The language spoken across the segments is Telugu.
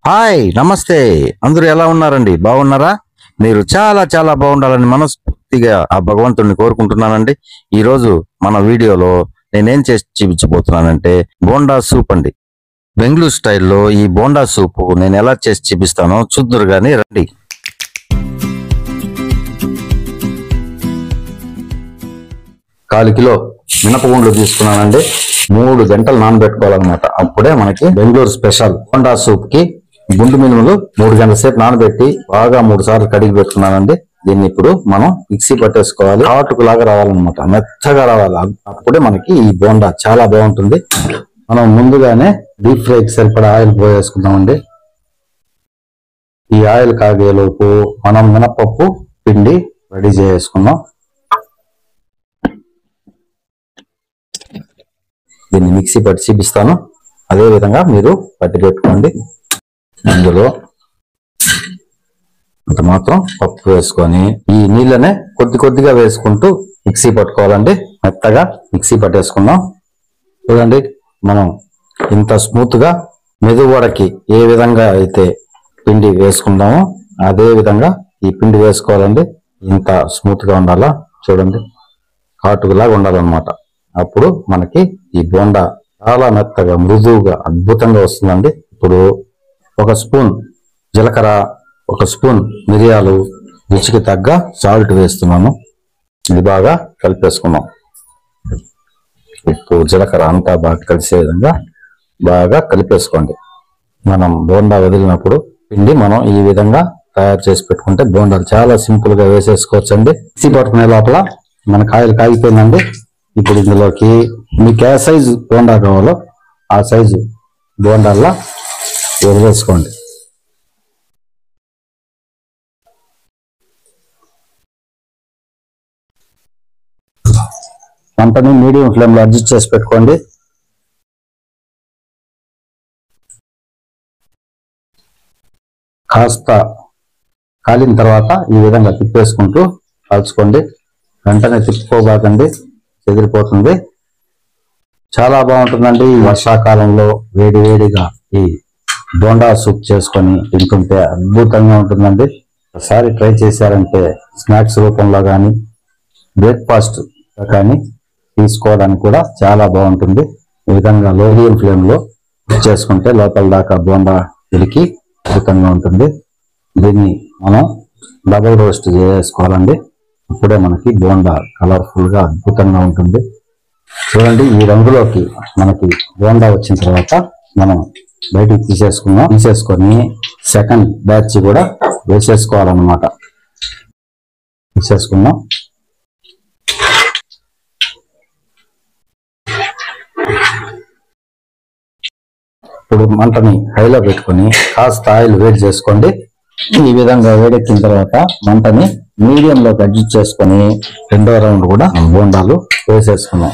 హాయ్ నమస్తే అందరూ ఎలా ఉన్నారండి బాగున్నారా మీరు చాలా చాలా బాగుండాలని మనస్ఫూర్తిగా ఆ భగవంతుడిని కోరుకుంటున్నానండి ఈ రోజు మన వీడియోలో నేనేం చేసి చూపించబోతున్నానంటే బోండా సూప్ అండి బెంగళూరు స్టైల్లో ఈ బోండా సూప్ నేను ఎలా చేసి చూపిస్తానో చూద్దరు గాని రండి కాలు కిలో మినపగుండ్లు తీసుకున్నానండి మూడు గంటలు నానబెట్టుకోవాలన్నమాట అప్పుడే మనకి బెంగళూరు స్పెషల్ హోండా సూప్ కి గుండు మినుములు మూడు గంటల సేపు నానబెట్టి బాగా మూడు సార్లు కడిగి పెట్టుకున్నానండి దీన్ని ఇప్పుడు మనం మిక్సీ పట్టేసుకోవాలి హాటుకు లాగా రావాలన్నమాట మెత్తగా రావాలి అప్పుడే మనకి ఈ బోండా చాలా బాగుంటుంది మనం ముందుగానే డీప్ ఫ్రైకి సరిపడా ఆయిల్ పోయేసుకుందామండి ఈ ఆయిల్ కాగేలోపు మనం మినపప్పు పిండి రెడీ చేసుకుందాం దీన్ని మిక్సీ పట్టి చూపిస్తాను అదే విధంగా మీరు పట్టి పెట్టుకోండి అందులో అంత మాత్రం పప్పు వేసుకొని ఈ నీళ్ళనే కొద్ది కొద్దిగా వేసుకుంటూ మిక్సీ పట్టుకోవాలండి మెత్తగా మిక్సీ పట్టేసుకుందాం చూడండి మనం ఇంత స్మూత్ గా మెదువడకి ఏ విధంగా అయితే పిండి వేసుకుందామో అదే విధంగా ఈ పిండి వేసుకోవాలండి ఇంత స్మూత్ గా ఉండాలా చూడండి కాటుకులాగా ఉండాలన్నమాట అప్పుడు మనకి ఈ బోండా చాలా మెత్తగా మృదువుగా అద్భుతంగా వస్తుందండి ఇప్పుడు ఒక స్పూన్ జీలకర్ర ఒక స్పూన్ మిరియాలు రుచికి తగ్గ సాల్ట్ వేస్తున్నాను ఇది బాగా కలిపేసుకున్నాం ఉప్పు జీలకర్ర అంతా బాగా కలిసే విధంగా బాగా కలిపేసుకోండి మనం బోండా వదిలినప్పుడు పిండి మనం ఈ విధంగా తయారు చేసి పెట్టుకుంటే బోండాలు చాలా సింపుల్ గా వేసేసుకోవచ్చు అండి మిక్సీ పట్టుకునే లోపల మన కాయలు కాగిపోయిందండి ఇప్పుడు ఇందులోకి మీకు ఏ సైజు బోండా కావాలో ఆ సైజు బోండాల్లో వదిలేసుకోండి మంటని మీడియం ఫ్లేమ్ లో అడ్జస్ట్ చేసి పెట్టుకోండి కాస్త కాలిన తర్వాత ఈ విధంగా తిప్పేసుకుంటూ కాల్చుకోండి వెంటనే తిప్పుకోబాకండి చెదిరిపోతుంది చాలా బాగుంటుందండి ఈ వర్షాకాలంలో వేడి వేడిగా ఈ బోండా సూప్ చేసుకొని తింటుంటే అద్భుతంగా ఉంటుందండి ఒకసారి ట్రై చేశారంటే స్నాక్స్ రూపంలో కానీ బ్రేక్ఫాస్ట్ కానీ తీసుకోవడానికి కూడా చాలా బాగుంటుంది ఈ విధంగా లోహియం ఫ్లేమ్ లో చేసుకుంటే లోపల దాకా బోండా ఉడికి అద్భుతంగా ఉంటుంది దీన్ని మనం డబుల్ రోస్ట్ చేసుకోవాలండి అప్పుడే మనకి బోండా కలర్ఫుల్ గా అద్భుతంగా ఉంటుంది చూడండి ఈ రంగులోకి మనకి బోండా వచ్చిన తర్వాత మనం బయటికి తీసేసుకుందాం తీసేసుకొని సెకండ్ బ్యాచ్ కూడా వేసేసుకోవాలన్నమాట తీసేసుకుందాం ఇప్పుడు మంటని హైలో పెట్టుకొని కాస్త ఆయిల్ వేడి చేసుకోండి ఈ విధంగా వేడెక్కిన తర్వాత మంటని మీడియం లో అడ్జస్ట్ చేసుకొని రెండో రౌండ్ కూడా బోండాలు వేసేసుకున్నాం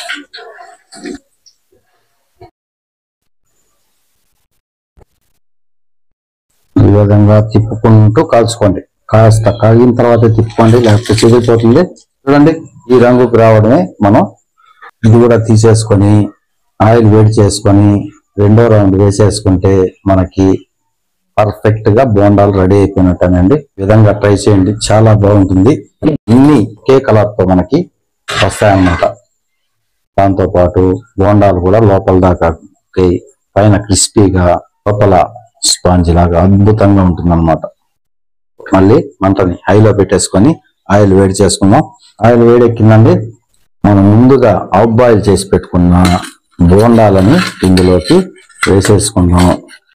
ఈ విధంగా తిప్పుకుంటూ కాల్చుకోండి కాస్త కాగిన తర్వాత తిప్పుకోండి లేకపోతే చెదిరిపోతుంది చూడండి ఈ రంగుకు రావడమే మనం ఇది కూడా తీసేసుకొని ఆయిల్ వేడి చేసుకొని రెండో రౌండ్ వేసేసుకుంటే మనకి పర్ఫెక్ట్ గా బోండాలు రెడీ అయిపోయినట్టేనండి ఈ విధంగా ట్రై చేయండి చాలా బాగుంటుంది ఇన్ని ఒకే కలర్ తో మనకి వస్తాయన్నమాట దాంతో పాటు బోండాలు కూడా లోపల దాకా కుక్ అయి పైన క్రిస్పీగా లోపల స్పాంజ్ లాగా అద్భుతంగా ఉంటుందన్నమాట మళ్ళీ మంటని హైలో పెట్టేసుకొని ఆయిల్ వేడి చేసుకుందాం ఆయిల్ వేడెక్కిందండి మనం ముందుగా ఆఫ్ బాయిల్ చేసి పెట్టుకున్న బోండాలని ఇందులోకి వేసేసుకుందాం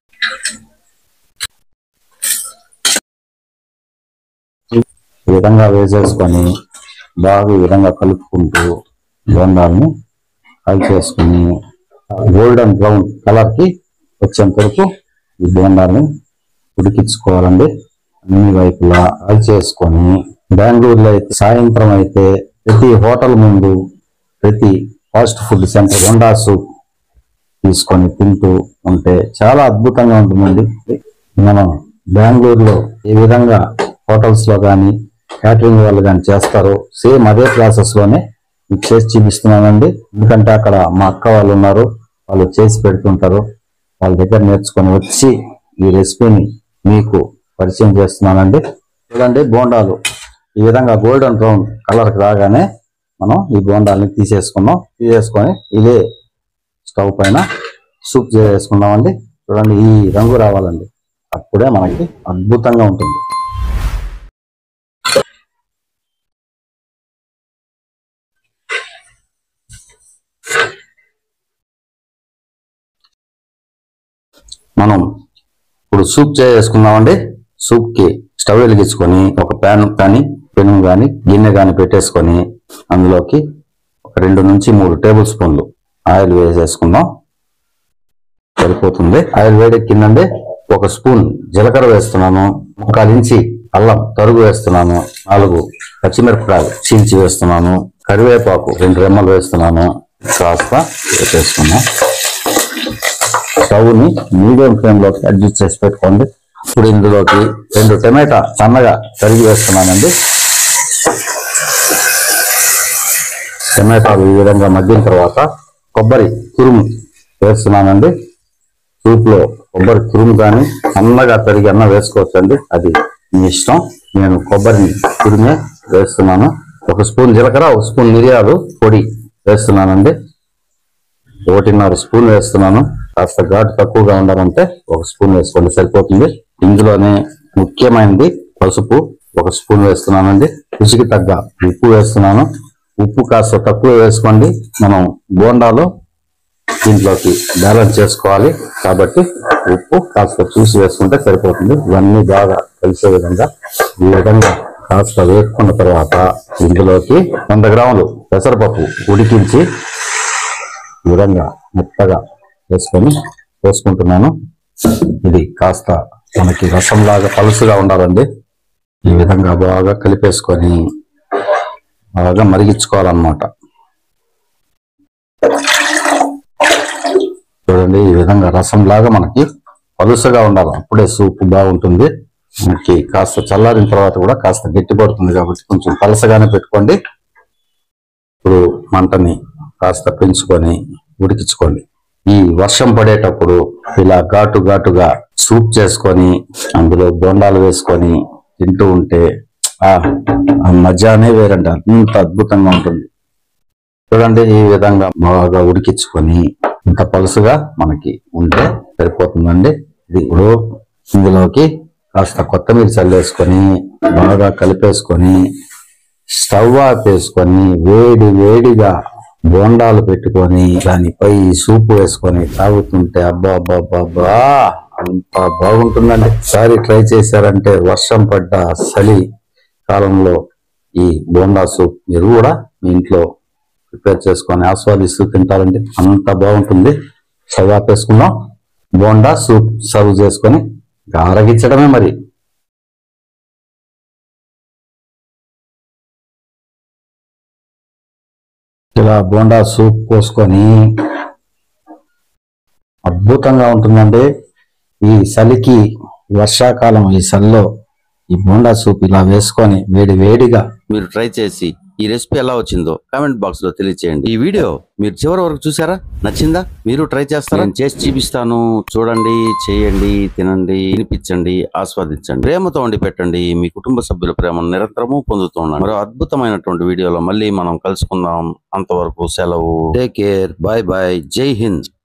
ఈ విధంగా వేసేసుకొని బాగా ఈ విధంగా కలుపుకుంటూ బోండాలని ఫ్రై చేసుకుని గోల్డెన్ బ్రౌన్ కలర్ కి వచ్చేంత వరకు ఈ బోండాలని ఉడికించుకోవాలండి అన్ని వైపులా ఫ్రై చేసుకొని బెంగళూరులో అయితే సాయంత్రం అయితే ప్రతి హోటల్ ముందు ప్రతి fast food centre bonda soup తీసుకొని తింటూ ఉంటే చాలా అద్భుతంగా ఉంటుందండి మనం బెంగళూరులో ఏ విధంగా హోటల్స్ లో కానీ క్యాటరింగ్ వాళ్ళు కానీ చేస్తారో సేమ్ అదే ప్రాసెస్ లోనే మీకు చేసి చూపిస్తున్నానండి ఎందుకంటే అక్కడ మా అక్క వాళ్ళు ఉన్నారు వాళ్ళు చేసి పెడుతుంటారు వాళ్ళ దగ్గర నేర్చుకొని వచ్చి ఈ రెసిపీని మీకు పరిచయం చేస్తున్నానండి చూడండి బోండాలు ఈ విధంగా గోల్డెన్ బ్రౌన్ కలర్ రాగానే మనం ఈ బోండాలని తీసేసుకున్నాం తీసేసుకొని ఇదే స్టవ్ పైన సూప్ చేసుకుందామండి చూడండి ఈ రంగు రావాలండి అప్పుడే మనకి అద్భుతంగా ఉంటుంది మనం ఇప్పుడు సూప్ చేసుకుందామండి సూప్ కి స్టవ్ వెలిగించుకొని ఒక ప్యాన్ కానీ పెను కానీ గిన్నె కానీ పెట్టేసుకొని అందులోకి ఒక రెండు నుంచి మూడు టేబుల్ స్పూన్లు ఆయిల్ వేసేసుకుందాం సరిపోతుంది ఆయిల్ వేడెక్కిందండి ఒక స్పూన్ జీలకర్ర వేస్తున్నాను ముక్కాలు ఇంచి అల్లం తరుగు వేస్తున్నాను నాలుగు పచ్చిమిరపకాయలు చీల్చి వేస్తున్నాను కరివేపాకు రెండు రెమ్మలు వేస్తున్నాను కాస్త వేసేసుకున్నాం స్టవ్ ని మీడియం ఫ్లేమ్ లోకి అడ్జస్ట్ చేసి పెట్టుకోండి ఇప్పుడు ఇందులోకి రెండు టమాటా సన్నగా తరిగి వేస్తున్నానండి టమాటాలు ఈ విధంగా మగ్గిన తర్వాత కొబ్బరి తురుము వేస్తున్నానండి సూప్ లో కొబ్బరి తురుము కానీ సన్నగా తరిగి అన్న వేసుకోవచ్చండి అది మీ ఇష్టం నేను కొబ్బరిని తురిమే వేస్తున్నాను ఒక స్పూన్ జీలకర్ర ఒక స్పూన్ మిరియాలు పొడి వేస్తున్నానండి ఒకటిన్నర స్పూన్ వేస్తున్నాను కాస్త ఘాటు తక్కువగా ఉండాలంటే ఒక స్పూన్ వేసుకోండి సరిపోతుంది ఇందులోనే ముఖ్యమైనది పసుపు ఒక స్పూన్ వేస్తున్నానండి రుచికి తగ్గ ఉప్పు వేస్తున్నాను ఉప్పు కాస్త తక్కువ వేసుకోండి మనం బోండాలో దీంట్లోకి బ్యాలెన్స్ చేసుకోవాలి కాబట్టి ఉప్పు కాస్త చూసి వేసుకుంటే సరిపోతుంది ఇవన్నీ బాగా కలిసే విధంగా ఈ విధంగా కాస్త వేసుకున్న తర్వాత ఇందులోకి వంద గ్రాములు పెసరపప్పు ఉడికించి ఈ విధంగా మెత్తగా వేసుకొని వేసుకుంటున్నాను ఇది కాస్త మనకి రసంలాగా పలుసుగా ఉండాలండి ఈ విధంగా బాగా కలిపేసుకొని బాగా మరిగించుకోవాలన్నమాట చూడండి ఈ విధంగా రసంలాగా మనకి పలుసగా ఉండాలి అప్పుడే సూప్ బాగుంటుంది మనకి కాస్త చల్లారిన తర్వాత కూడా కాస్త గట్టి పడుతుంది కాబట్టి కొంచెం పలసగానే పెట్టుకోండి ఇప్పుడు మంటని కాస్త పెంచుకొని ఉడికించుకోండి ఈ వర్షం పడేటప్పుడు ఇలా ఘాటు ఘాటుగా సూప్ చేసుకొని అందులో బొండాలు వేసుకొని తింటూ ఉంటే ఆ ఆ మజానే వేరంట అంత అద్భుతంగా ఉంటుంది చూడండి ఈ విధంగా బాగా ఉడికించుకొని ఇంత పలుసుగా మనకి ఉంటే సరిపోతుందండి ఇది ఇప్పుడు ఇందులోకి కాస్త కొత్తిమీర చల్లేసుకొని బాగా కలిపేసుకొని స్టవ్ ఆపేసుకొని వేడి వేడిగా బోండాలు పెట్టుకొని దానిపై సూపు వేసుకొని తాగుతుంటే అబ్బా అబ్బా అబ్బా అబ్బా అంత బాగుంటుందండి ఒకసారి ట్రై చేశారంటే వర్షం పడ్డ చలి కాలంలో ఈ బోండా సూప్ మీరు కూడా మీ ఇంట్లో ప్రిపేర్ చేసుకొని ఆస్వాదిస్తూ తింటారండి అంత బాగుంటుంది స్టవ్ ఆపేసుకుందాం బోండా సూప్ సర్వ్ చేసుకొని ఇంకా ఆరగించడమే మరి ఇలా బోండా సూప్ పోసుకొని అద్భుతంగా ఉంటుందండి ఈ చలికి వర్షాకాలం ఈ చలిలో ఈ బోండా సూప్ ఇలా వేసుకొని వేడి వేడిగా మీరు ట్రై చేసి ఈ రెసిపీ ఎలా వచ్చిందో కామెంట్ బాక్స్ లో తెలియచేయండి ఈ వీడియో మీరు చివరి వరకు చూసారా నచ్చిందా మీరు ట్రై చేస్తారా నేను చేసి చూపిస్తాను చూడండి చేయండి తినండి వినిపించండి ఆస్వాదించండి ప్రేమతో వండి పెట్టండి మీ కుటుంబ సభ్యుల ప్రేమను నిరంతరము పొందుతూ ఉండండి మరో అద్భుతమైనటువంటి వీడియోలో మళ్ళీ మనం కలుసుకుందాం అంతవరకు సెలవు టేక్ కేర్ బాయ్ బాయ్ జై హింద్